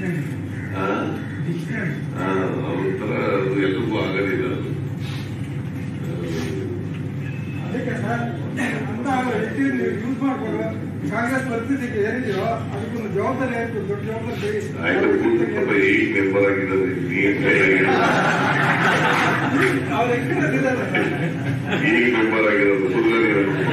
ಆ? ಆ, ಒಂಥರ ಅದು ಎಲ್ರಿಗೂ ಆಗೋದಿಲ್ಲ ಅದು ಅದಕ್ಕೆ ಸರ್ ಅಂತ ವ್ಯಕ್ತಿಯನ್ನು ಯೂಸ್ ಮಾಡ್ಕೊಂಡು ಕಾಂಗ್ರೆಸ್ ಪರಿಸ್ಥಿತಿಗೆ ಏನಿದೆಯೋ ಅದಕ್ಕೊಂದು ಜವಾಬ್ದಾರಿ ಆಯ್ತು ದೊಡ್ಡ ಜವಾಬ್ದಾರಿ ಆಯ್ತು ಕೂತು ಪಾಪ ಈಗ ಮೆಂಬರ್ ಆಗಿದ್ದಾರೆ ನೀನ್ ಕೈಯಾಗಿಲ್ಲ. ಅವ್ರ ಎಕ್ಸ್ಪೀರಿಯನ್ಸ್ ಇದೆ ಸರ್. ಈಗ ಮೆಂಬರ್ ಆಗಿರೋದು ಹುಡುಗರು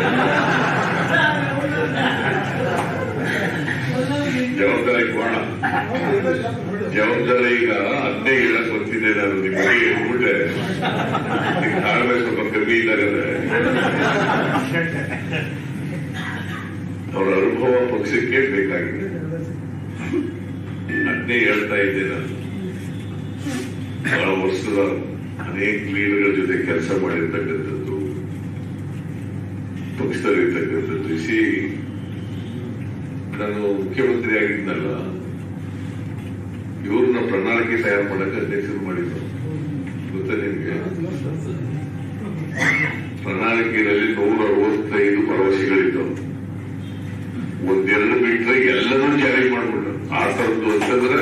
ಜವಾಬ್ದಾರಿ ಕೋಣ ಹೌದು, ಎಲ್ಲ ಶಾಸಕರು ಬಿಡು. ಜವಾಬ್ದಾರಿ ಈಗ ಅದ್ನೇ ಹೇಳಕ್ ಬರ್ತಿದ್ದೆ ನಾನು ನಿಮಗೆ ಹೇಳ್ಬಿಟ್ಟೆ ನಿಮ್ಗೆ ತಾಳ್ಮೆ ಸ್ವಲ್ಪ ಕಮ್ಮಿ ಇದ್ದಾರೆ ಅವರ ಅನುಭವ ಪಕ್ಷಕ್ಕೆ ಬೇಕಾಗಿದೆ ಅದನ್ನೇ ಹೇಳ್ತಾ ಇದ್ದೆ ನಾನು ಬಹಳ ವರ್ಷದ ಅನೇಕ ಲೀಡರ್ಗಳ ಜೊತೆ ಕೆಲಸ ಮಾಡಿರ್ತಕ್ಕಂಥದ್ದು ಪಕ್ಷದಲ್ಲಿರ್ತಕ್ಕಂಥದ್ದು ಇಸಿ ನಾನು ಮುಖ್ಯಮಂತ್ರಿ ಆಗಿದ್ನಲ್ಲ ಇವ್ರನ್ನ ಪ್ರಣಾಳಿಕೆ ತಯಾರು ಮಾಡಕ್ಕೆ ಅಧ್ಯಕ್ಷರು ಮಾಡಿದ್ರು ಗೊತ್ತಾ ನಿಮ್ಗೆ ಪ್ರಣಾಳಿಕೆಯಲ್ಲಿ ನೂರ ಅರವತ್ತೈದು ಭರವಸೆಗಳಿದ್ದವು ಒಂದೆರಡು ಬಿಟ್ರೆ ಎಲ್ಲನೂ ಜಾರಿ ಮಾಡ್ಬಿಟ್ರು ಆ ಥರದ್ದು ಅಂತಂದ್ರೆ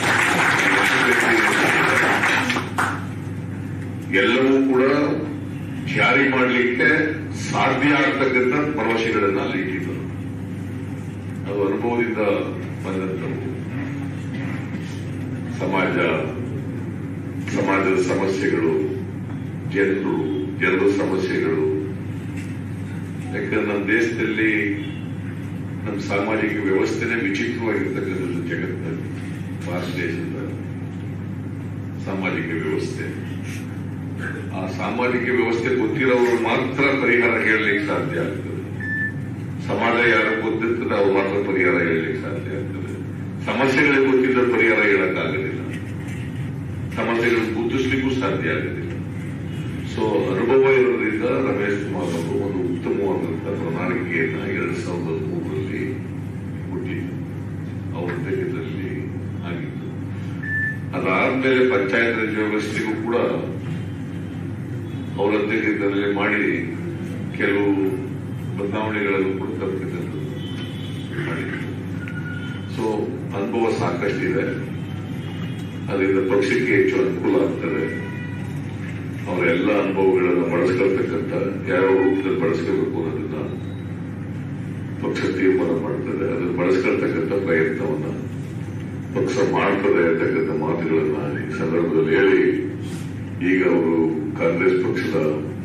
ಎಲ್ಲವೂ ಕೂಡ ಜಾರಿ ಮಾಡಲಿಕ್ಕೆ ಸಾಧ್ಯ ಆಗ್ತಕ್ಕಂಥ ಭರವಸೆಗಳನ್ನ ಅಲ್ಲಿ ಇಟ್ಟಿದ್ರು ಅದು ಅನುಭವದಿಂದ ಬಂದಂಥವು ಸಮಾಜ ಸಮಾಜದ ಸಮಸ್ಯೆಗಳು ಜನರು ಜನರ ಸಮಸ್ಯೆಗಳು ಯಾಕಂದ್ರೆ ನಮ್ಮ ದೇಶದಲ್ಲಿ ನಮ್ಮ ಸಾಮಾಜಿಕ ವ್ಯವಸ್ಥೆನೇ ವಿಚಿತ್ರವಾಗಿರ್ತಕ್ಕಂಥದ್ದು ಜಗತ್ತಿನಲ್ಲಿ ಭಾರತ ದೇಶದ ಸಾಮಾಜಿಕ ವ್ಯವಸ್ಥೆ ಆ ಸಾಮಾಜಿಕ ವ್ಯವಸ್ಥೆ ಗೊತ್ತಿರೋರು ಮಾತ್ರ ಪರಿಹಾರ ಹೇಳಲಿಕ್ಕೆ ಸಾಧ್ಯ ಆಗ್ತದೆ ಸಮಾಜ ಯಾರು ಗೊತ್ತಿರ್ತದೆ ಅವ್ರು ಮಾತ್ರ ಪರಿಹಾರ ಹೇಳಲಿಕ್ಕೆ ಸಾಧ್ಯ ಆಗ್ತದೆ ಸಮಸ್ಯೆಗಳಿಗೆ ಗೊತ್ತಿದ್ದ ಪರಿಹಾರ ಹೇಳಕ್ಕಾಗೋದಿಲ್ಲ ಸಮಸ್ಯೆಗಳನ್ನು ಗುರುತಿಸ್ಲಿಕ್ಕೂ ಸಾಧ್ಯ ಆಗೋದಿಲ್ಲ ಸೊ ಅನುಭವ ಇರೋದ್ರಿಂದ ರಮೇಶ್ ಕುಮಾರ್ ಅವರು ಒಂದು ಉತ್ತಮವಾದಂತಹ ಪ್ರಣಾಳಿಕೆಯನ್ನ ಎರಡ್ ಸಾವಿರದ ಮೂರರಲ್ಲಿ ಹುಟ್ಟಿದ್ದು ಅವರ ತೆಗೆದಲ್ಲಿ ಆಗಿತ್ತು ಅದಾದ್ಮೇಲೆ ಪಂಚಾಯತ್ ರಾಜ್ ವ್ಯವಸ್ಥೆಗೂ ಕೂಡ ಅವರ ತೆಗೆದಲ್ಲಿ ಮಾಡಿ ಕೆಲವು ಬದಲಾವಣೆಗಳನ್ನು ಕೂಡ ತರತಕ್ಕಂಥದ್ದು ಮಾಡಿದ್ರು ಸೊ ಅನುಭವ ಸಾಕಷ್ಟಿದೆ ಅದರಿಂದ ಪಕ್ಷಕ್ಕೆ ಹೆಚ್ಚು ಅನುಕೂಲ ಆಗ್ತದೆ ಅವರ ಎಲ್ಲ ಅನುಭವಗಳನ್ನು ಬಳಸ್ಕೊಳ್ತಕ್ಕಂಥ ಯಾವ ರೂಪದಲ್ಲಿ ಬಳಸ್ಕೋಬೇಕು ಅನ್ನೋದನ್ನ ಪಕ್ಷ ತೀರ್ಮಾನ ಮಾಡ್ತದೆ ಅದನ್ನು ಬಳಸ್ಕೊಳ್ತಕ್ಕಂಥ ಪ್ರಯತ್ನವನ್ನ ಪಕ್ಷ ಮಾಡ್ತದೆ ಅಂತಕ್ಕಂಥ ಮಾತುಗಳನ್ನ ಈ ಸಂದರ್ಭದಲ್ಲಿ ಹೇಳಿ ಈಗ ಅವರು ಕಾಂಗ್ರೆಸ್ ಪಕ್ಷದ